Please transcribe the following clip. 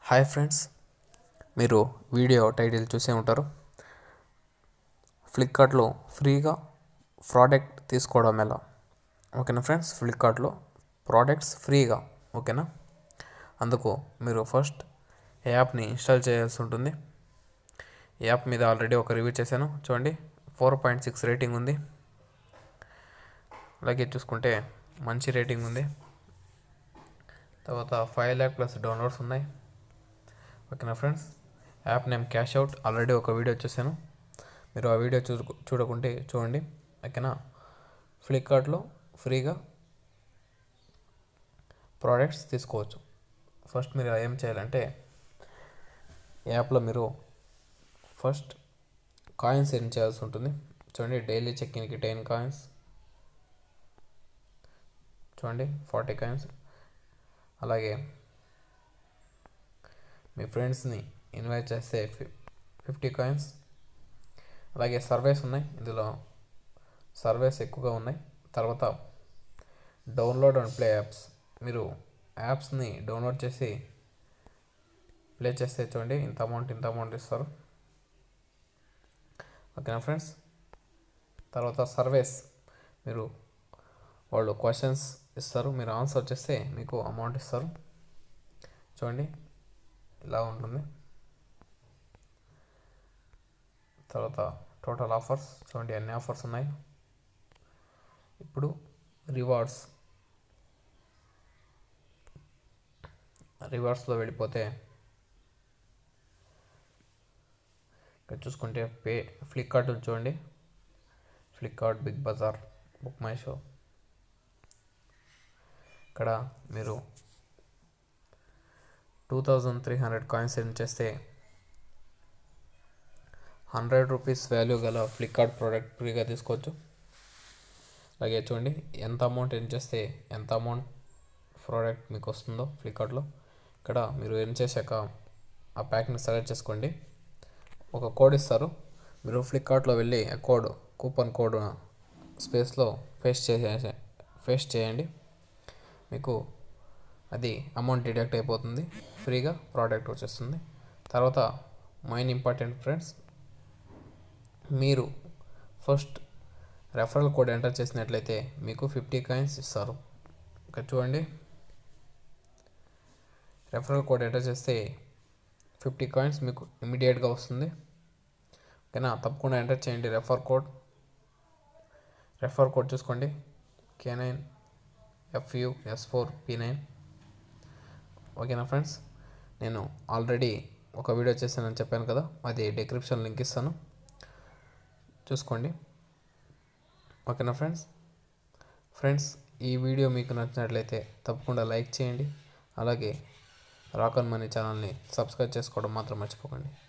hi friends మీరు video title చూసే ఉంటారు ఫ్లిప్కార్ట్లో ఫ్రీగా ప్రోడక్ట్ తీసుకోవడం ఎలా ఓకేనా ఫ్రెండ్స్ ఫ్లిప్కార్ట్లో ప్రోడక్ట్స్ ఫ్రీగా ఓకేనా అందుకు మీరు ఫస్ట్ యాప్ని ఇన్స్టాల్ చేయాల్సి ఉంటుంది ఈ యాప్ మీద ఆల్రెడీ ఒక రివ్యూ చేశాను చూడండి ఫోర్ పాయింట్ సిక్స్ రేటింగ్ ఉంది అలాగే చూసుకుంటే మంచి రేటింగ్ ఉంది తర్వాత ఫైవ్ ల్యాక్ ప్లస్ డౌన్లోడ్స్ ఉన్నాయి ఓకేనా friends app name cash out already ఒక వీడియో చూశాను మీరు ఆ వీడియో చూ చూడకుంటే చూడండి ఓకేనా ఫ్లిప్కార్ట్లో ఫ్రీగా ప్రోడక్ట్స్ తీసుకోవచ్చు ఫస్ట్ మీరు ఏం చేయాలంటే యాప్లో మీరు ఫస్ట్ కాయిన్స్ ఎర్న్ చేయాల్సి ఉంటుంది చూడండి డైలీ చెక్ ఇన్కి టెన్ కాయిన్స్ చూడండి ఫార్టీ కాయిన్స్ అలాగే మీ ఫ్రెండ్స్ని ఇన్వైట్ చేస్తే ఫిఫ్టీ కాయిన్స్ అలాగే సర్వేస్ ఉన్నాయి ఇందులో సర్వేస్ ఎక్కువగా ఉన్నాయి తర్వాత డౌన్లోడ్ అండ్ ప్లే యాప్స్ మీరు యాప్స్ని డౌన్లోడ్ చేసి ప్లే చేస్తే చూడండి ఇంత అమౌంట్ ఇంత అమౌంట్ ఇస్తారు ఓకేనా ఫ్రెండ్స్ తర్వాత సర్వేస్ మీరు వాళ్ళు క్వశ్చన్స్ ఇస్తారు మీరు ఆన్సర్ చేస్తే మీకు అమౌంట్ ఇస్తారు చూడండి ఇలా ఉంటుంది తర్వాత టోటల్ ఆఫర్స్ చూడండి అన్ని ఆఫర్స్ ఉన్నాయి ఇప్పుడు రివార్డ్స్ రివార్డ్స్లో వెళ్ళిపోతే ఇక్కడ చూసుకుంటే పే ఫ్లిప్కార్ట్ చూడండి Flipkart Big Bazaar BookMyShow ఇక్కడ మీరు two thousand three hundred coins earn చేస్తే హండ్రెడ్ రూపీస్ వాల్యూ గల ఫ్లిప్కార్ట్ ప్రోడక్ట్ ఫ్రీగా తీసుకోవచ్చు అలాగే చూడండి ఎంత అమౌంట్ ఎర్న్ చేస్తే ఎంత అమౌంట్ ప్రోడక్ట్ మీకు వస్తుందో ఫ్లిప్కార్ట్లో ఇక్కడ మీరు ఎర్న్ చేశాక ఆ ప్యాక్ని సెలెక్ట్ చేసుకోండి ఒక కోడ్ ఇస్తారు మీరు ఫ్లిప్కార్ట్లో వెళ్ళి ఆ కోడ్ కూపన్ కోడ్ స్పేస్లో పేస్ట్ చేసే పేస్ట్ చేయండి మీకు అది అమౌంట్ డిడక్ట్ అయిపోతుంది ఫ్రీగా ప్రోడక్ట్ వచ్చేస్తుంది తర్వాత మెయిన్ ఇంపార్టెంట్ ఫ్రెండ్స్ మీరు ఫస్ట్ రెఫరల్ కోడ్ ఎంటర్ చేసినట్లయితే మీకు ఫిఫ్టీ కాయిన్స్ ఇస్తారు ఇక్కడ చూడండి రెఫరల్ కోడ్ ఎంటర్ చేస్తే ఫిఫ్టీ కాయిన్స్ మీకు ఇమీడియట్గా వస్తుంది ఓకేనా తప్పకుండా ఎంటర్ చేయండి రెఫర్ కోడ్ రెఫర్ కోడ్ చూసుకోండి K nine F U S four P nine ఓకేనా ఫ్రెండ్స్ నేను ఆల్రెడీ ఒక వీడియో చేశానని చెప్పాను కదా అది డిస్క్రిప్షన్ లింక్ ఇస్తాను చూసుకోండి ఓకేనా ఫ్రెండ్స్ ఫ్రెండ్స్ ఈ వీడియో మీకు నచ్చినట్లయితే తప్పకుండా లైక్ చేయండి అలాగే రాకన్ మనీ ఛానల్ని సబ్స్క్రైబ్ చేసుకోవడం మాత్రం మర్చిపోకండి